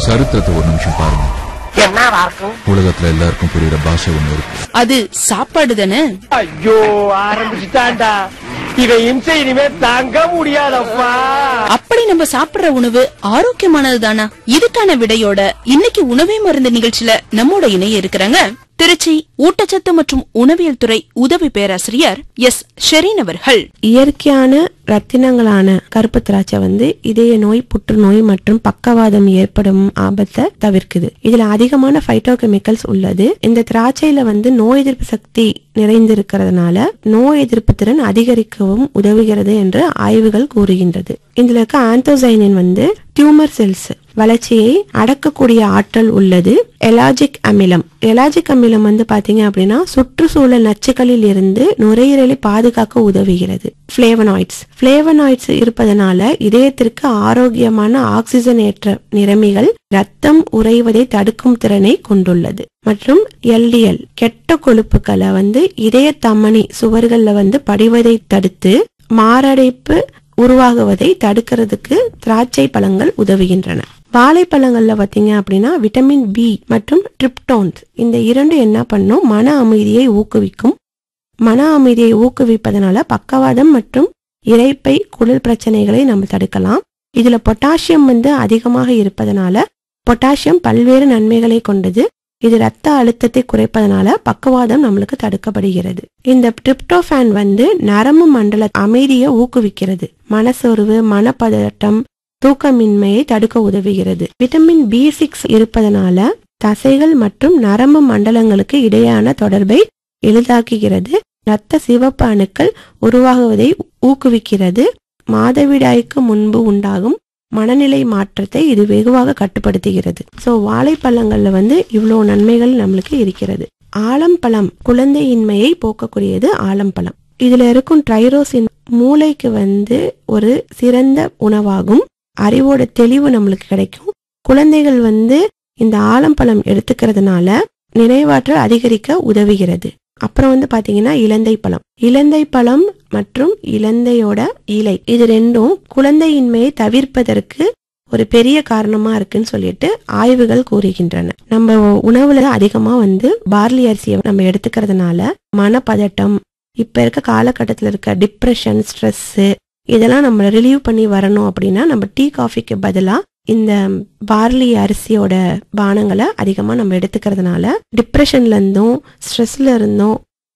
சரித்திரத்தை ஒரு நிமிஷம் பாருங்க என்னவா இருக்கும் உலகத்துல எல்லாருக்கும் புரியுற பாஷை ஒண்ணு இருக்கு அது சாப்பாடு தானே ஐயோ ஆரம்பிச்சுட்டான்டா இவன் இம்சை இனிமே தாங்க முடியாதப்பா அப்படி நம்ம சாப்பிடுற உணவு ஆரோக்கியமானது தானா இதுக்கான விடையோட இன்னைக்கு உணவே மருந்து நிகழ்ச்சியில நம்மோட இணைய இருக்கிறாங்க திருச்சி ஊட்டச்சத்து மற்றும் உணவியல் துறை உதவி பேராசிரியர் எஸ் ஷெரீன் அவர்கள் இயற்கையான ரத்தினங்களான கருப்பு திராட்சை வந்து இதய நோய் புற்றுநோய் மற்றும் பக்கவாதம் ஏற்படும் ஆபத்தை தவிர்க்குது இதுல அதிகமான ஃபைட்டோகெமிக்கல்ஸ் உள்ளது இந்த திராட்சையில வந்து நோய் எதிர்ப்பு சக்தி நிறைந்திருக்கிறதுனால நோய் எதிர்ப்பு திறன் அதிகரிக்கவும் உதவுகிறது என்று ஆய்வுகள் கூறுகின்றது இதுல இருக்க ஆந்தோசைனின் வந்து டியூமர் செல்ஸ் வளர்ச்சியை அடக்கக்கூடிய ஆற்றல் உள்ளது எலாஜிக் அமிலம் எலாஜிக் அமிலம் வந்து பாத்தீங்க அப்படின்னா சுற்றுச்சூழல் நச்சுக்களில் இருந்து நுரையீரலை பாதுகாக்க உதவுகிறது பிளேவனாய்ட்ஸ் பிளேவனாய்ட்ஸ் இருப்பதனால இதயத்திற்கு ஆரோக்கியமான ஆக்சிஜன் ஏற்ற நிறமிகள் ரத்தம் உறைவதை தடுக்கும் திறனை கொண்டுள்ளது மற்றும் எல்டிஎல் கெட்ட கொழுப்புகளை வந்து இதய தமனி சுவர்கள்ல வந்து படிவதை தடுத்து மாரடைப்பு உருவாகுவதை தடுக்கிறதுக்கு திராட்சை பழங்கள் உதவுகின்றன வாழைப்பழங்கள்ல பாத்தீங்க அப்படின்னா விட்டமின் பி மற்றும் ட்ரிப்டோன்ஸ் இந்த இரண்டு என்ன பண்ணும் மன அமைதியை ஊக்குவிக்கும் மன அமைதியை ஊக்குவிப்பதனால பக்கவாதம் மற்றும் இரைப்பை குடல் பிரச்சனைகளை நம்ம தடுக்கலாம் இதுல பொட்டாசியம் வந்து அதிகமாக இருப்பதனால பொட்டாசியம் பல்வேறு நன்மைகளை கொண்டது இது ரத்த அழுத்தத்தை குறைப்பதனால பக்கவாதம் நம்மளுக்கு தடுக்கப்படுகிறது இந்த டிரிப்டோஃபான் வந்து நரம்பு மண்டல அமைதியை ஊக்குவிக்கிறது மனசோர்வு மனப்பதட்டம் தூக்கமின்மையை தடுக்க உதவுகிறது விட்டமின் பி சிக்ஸ் இருப்பதனால தசைகள் மற்றும் நரம்பு மண்டலங்களுக்கு இடையான தொடர்பை எளிதாக்குகிறது இரத்த சிவப்பு அணுக்கள் உருவாகுவதை ஊக்குவிக்கிறது மாதவிடாய்க்கு முன்பு உண்டாகும் மனநிலை மாற்றத்தை இது வெகுவாக கட்டுப்படுத்துகிறது சோ வாழைப்பழங்கள்ல வந்து இவ்வளோ நன்மைகள் நம்மளுக்கு இருக்கிறது ஆலம்பழம் குழந்தையின்மையை போக்கக்கூடியது ஆலம்பழம் இதுல இருக்கும் ட்ரைரோசின் மூளைக்கு வந்து ஒரு சிறந்த உணவாகும் அறிவோட தெளிவு நம்மளுக்கு கிடைக்கும் குழந்தைகள் வந்து இந்த ஆலம்பழம் எடுத்துக்கிறதுனால நினைவாற்றல் அதிகரிக்க உதவுகிறது அப்புறம் வந்து பாத்தீங்கன்னா இலந்தை பழம் இலந்தை பழம் மற்றும் இலந்தையோட இலை இது ரெண்டும் குழந்தையின்மையை தவிர்ப்பதற்கு ஒரு பெரிய காரணமா இருக்குன்னு சொல்லிட்டு ஆய்வுகள் கூறுகின்றன நம்ம உணவுல அதிகமா வந்து பார்லி அரிசியை நம்ம எடுத்துக்கிறதுனால மனப்பதட்டம் இப்ப இருக்க காலகட்டத்தில் இருக்க டிப்ரெஷன் ஸ்ட்ரெஸ் இதெல்லாம் நம்ம ரிலீவ் பண்ணி வரணும் அப்படின்னா நம்ம டீ காஃபிக்கு பதிலா இந்த பார்லி அரிசியோட பானங்களை அதிகமா நம்ம எடுத்துக்கிறதுனால டிப்ரெஷன்ல இருந்தும் ஸ்ட்ரெஸ்ல இருந்தும்